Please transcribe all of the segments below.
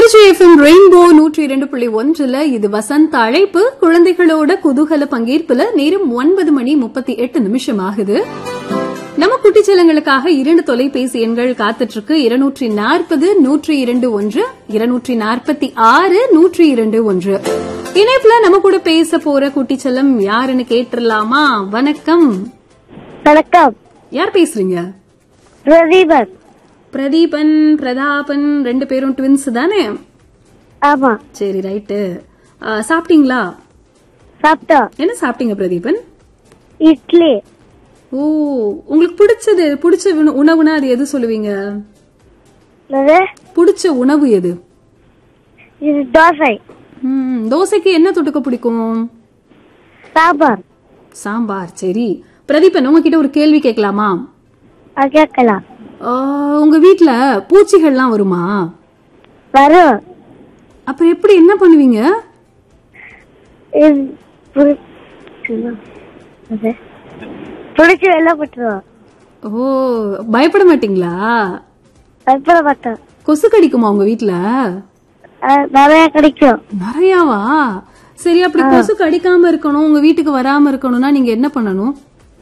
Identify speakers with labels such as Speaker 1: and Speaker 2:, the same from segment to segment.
Speaker 1: Trichy FM rainbow நூற்றி இரண்டு புள்ளி ஒன்றுல இது வசந்த அழைப்பு குழந்தைகளோட குதூகல பங்கேற்புல நேரம் ஒன்பது மணி முப்பத்தி எட்டு நிமிஷம் ஆகுது நம்ம குட்டிச்சலங்களுக்காக இரண்டு தொலைபேசி எண்கள் காத்துட்டு இருக்கு இருநூற்றி நாற்பது நூற்றி இரண்டு ஒன்று இருநூற்றி நாற்பத்தி ஆறு நூற்றி இரண்டு ஒன்று இணைப்புல நம்ம கூட பேச போற குட்டிச்சலம் யாருன்னு கேட்டுடலாமா வணக்கம்
Speaker 2: வணக்கம்
Speaker 1: யார் பேசுறீங்க
Speaker 2: பிரதீபன்
Speaker 1: பிரதீபன் பிரதாபன் ரெண்டு பேரும் ட்வின்ஸ் தானே
Speaker 2: ஆமா
Speaker 1: சரி ரைட்டு சாப்பிட்டீங்களா
Speaker 2: சாப்பிட்டோம்
Speaker 1: என்ன சாப்பிட்டீங்க பிரதீபன்
Speaker 2: இட்லி
Speaker 1: ஓ உங்களுக்கு பிடிச்சது பிடிச்ச உண- உணவுனா அது எது சொல்லுவீங்க
Speaker 2: என்னது?
Speaker 1: பிடிச்ச உணவு எது
Speaker 2: இது தோசை
Speaker 1: ம், தோசைக்கு என்ன தொட்டுக்க பிடிக்கும்
Speaker 2: சாம்பார்
Speaker 1: சாம்பார் சரி பிரதீபன் உங்ககிட்ட ஒரு கேள்வி கேட்கலாமா
Speaker 2: அது கேட்கலாம்
Speaker 1: ஆ, உங்க வீட்ல பூச்சிகள்லாம் வருமா
Speaker 2: வரும்
Speaker 1: அப்ப எப்படி என்ன பண்ணுவீங்க
Speaker 2: இது புடி- என்னது? பிடிச்சி வெளில போட்டுருவோம்
Speaker 1: ஓ பயப்பட மாட்டீங்களா
Speaker 2: பயப்பட மாட்டோம்
Speaker 1: கொசு கடிக்குமா உங்க வீட்ல
Speaker 2: அது நிறைய கிடைக்கும்
Speaker 1: நிறையாவா சரி அப்படி கொசு கடிக்காம இருக்கணும் உங்க வீட்டுக்கு வராம இருக்கணும்னா நீங்க என்ன பண்ணணும்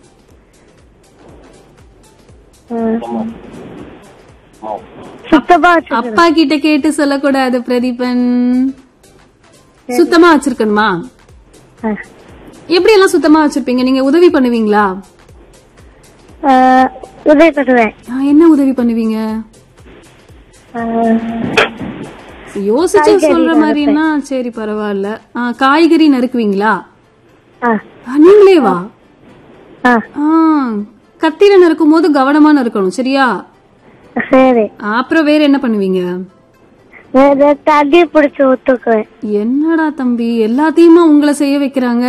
Speaker 2: சுத்தமா வச்சுக்கணும்
Speaker 1: அப்பா கிட்ட கேட்டு சொல்லக்கூடாது பிரதீபன் சுத்தமா வச்சிருக்கணுமா
Speaker 2: ஆ.
Speaker 1: எப்படி எல்லாம் சுத்தமா வச்சிருப்பீங்க நீங்க உதவி பண்ணுவீங்களா
Speaker 2: ஆ, உதவி பண்ணுவேன்
Speaker 1: ஆ, என்ன உதவி பண்ணுவீங்க
Speaker 2: ஆ,
Speaker 1: யோசிச்சு சொல்ற மாதிரின்னா சரி பரவாயில்ல ஆ, காய்கறி நறுக்குவீங்களா
Speaker 2: ஆ,
Speaker 1: ஆ, நீங்களே வா
Speaker 2: ஆ,
Speaker 1: ஆ, கத்தியில நறுக்கும் போது கவனமா நறுக்கணும் சரியா
Speaker 2: சரி
Speaker 1: ஆ, அப்புறம் வேற என்ன பண்ணுவீங்க
Speaker 2: வேற தண்ணி பிடிச்சி ஊத்துக்குவேன்
Speaker 1: என்னடா தம்பி எல்லாத்தையுமா உங்களை செய்ய வைக்கிறாங்க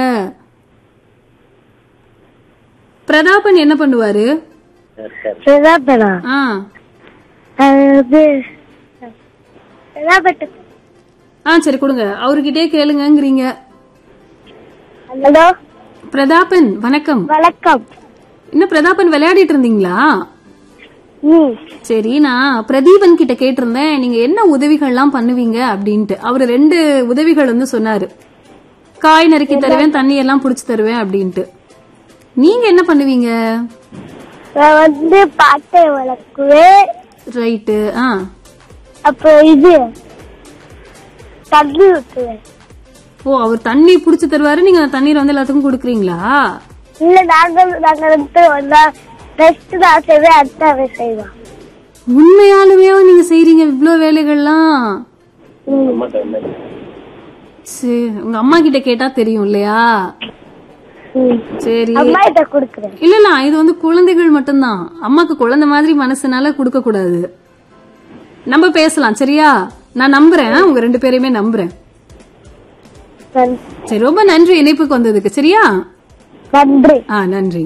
Speaker 1: பிரதாபன் என்ன பண்ணுவாரு
Speaker 2: பிரதாபனா
Speaker 1: ஆ
Speaker 2: அது வந்து பிரதாபட்டு
Speaker 1: ஆ சரி கொடுங்க அவர்கிட்டயே கேளுங்கங்கிறீங்க
Speaker 2: ஹலோ
Speaker 1: பிரதாபன் வணக்கம்
Speaker 2: வணக்கம்
Speaker 1: இன்னும் பிரதாபன் விளையாடிட்டு இருந்தீங்களா
Speaker 2: ம்
Speaker 1: சரி நான் பிரதீபன் கிட்ட கேட்டிருந்தேன் நீங்க என்ன உதவிகள்லாம் பண்ணுவீங்க அப்படின்ட்டு அவரு ரெண்டு உதவிகள் வந்து சொன்னாரு காய் நறுக்கி தருவேன் தண்ணி எல்லாம் புடிச்சு தருவேன் அப்படின்ட்டு நீங்க என்ன பண்ணுவீங்க
Speaker 2: நான் வந்து பாட்டை வளர்க்குவேன்
Speaker 1: ரைட்டு ஆ
Speaker 2: அப்புறம் இது தண்ணி ஊற்றுவேன்
Speaker 1: ஓ அவர் தண்ணி புடிச்சு தருவாரு நீங்க அந்த தண்ணீர் வந்து எல்லாத்துக்கும் கொடுக்குறீங்களா
Speaker 2: இல்ல நாங்க நாங்க ரெண்டு ஒன்னா பெஸ்ட் நான் செய்வேன் அத்தாவே செய்வான்
Speaker 1: உண்மையாலுமே நீங்க செய்றீங்க இவ்ளோ வேலைகள்லாம்
Speaker 2: ம்.
Speaker 1: சரி உங்க அம்மா கிட்ட கேட்டா தெரியும் இல்லையா
Speaker 2: ம்.
Speaker 1: சரி
Speaker 2: அம்மா கிட்ட கொடுக்குறேன்
Speaker 1: இல்ல இல்ல இது வந்து குழந்தைகள் மட்டும்தான் அம்மாக்கு குழந்தை மாதிரி மனசுனால கொடுக்க கூடாது நம்ம பேசலாம் சரியா நான் நம்புறேன் உங்க ரெண்டு பேரையுமே நம்புறேன்
Speaker 2: நன்-
Speaker 1: சரி ரொம்ப நன்றி இணைப்புக்கு வந்ததுக்கு சரியா
Speaker 2: நன்றி
Speaker 1: ஆ நன்றி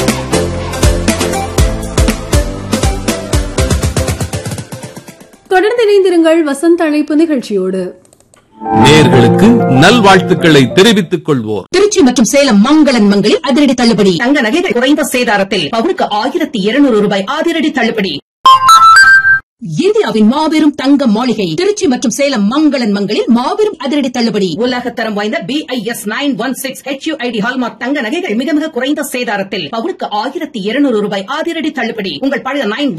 Speaker 1: தொடர்ந்து இணைந்திருங்கள் வசந்த அழைப்பு நிகழ்ச்சியோடு
Speaker 3: நேர்களுக்கு நல்வாழ்த்துக்களை தெரிவித்துக் கொள்வோர்
Speaker 4: திருச்சி மற்றும் சேலம் மங்களன் மங்களில் அதிரடி தள்ளுபடி தங்க நகைகள் குறைந்த சேதாரத்தில் பவுனுக்கு ஆயிரத்தி இருநூறு ரூபாய் அதிரடி தள்ளுபடி இந்தியாவின் மாபெரும் தங்க மாளிகை திருச்சி மற்றும் சேலம் மங்களன் மங்களில் மாபெரும் அதிரடி தள்ளுபடி உலகத்தரம் வாய்ந்த B I S nine one six H ID hallmark தங்க நகைகள் மிக மிக குறைந்த சேதாரத்தில் பவுனுக்கு ஆயிரத்தி இருநூறு ரூபாய் அதிரடி தள்ளுபடி உங்கள் பழைய நைன்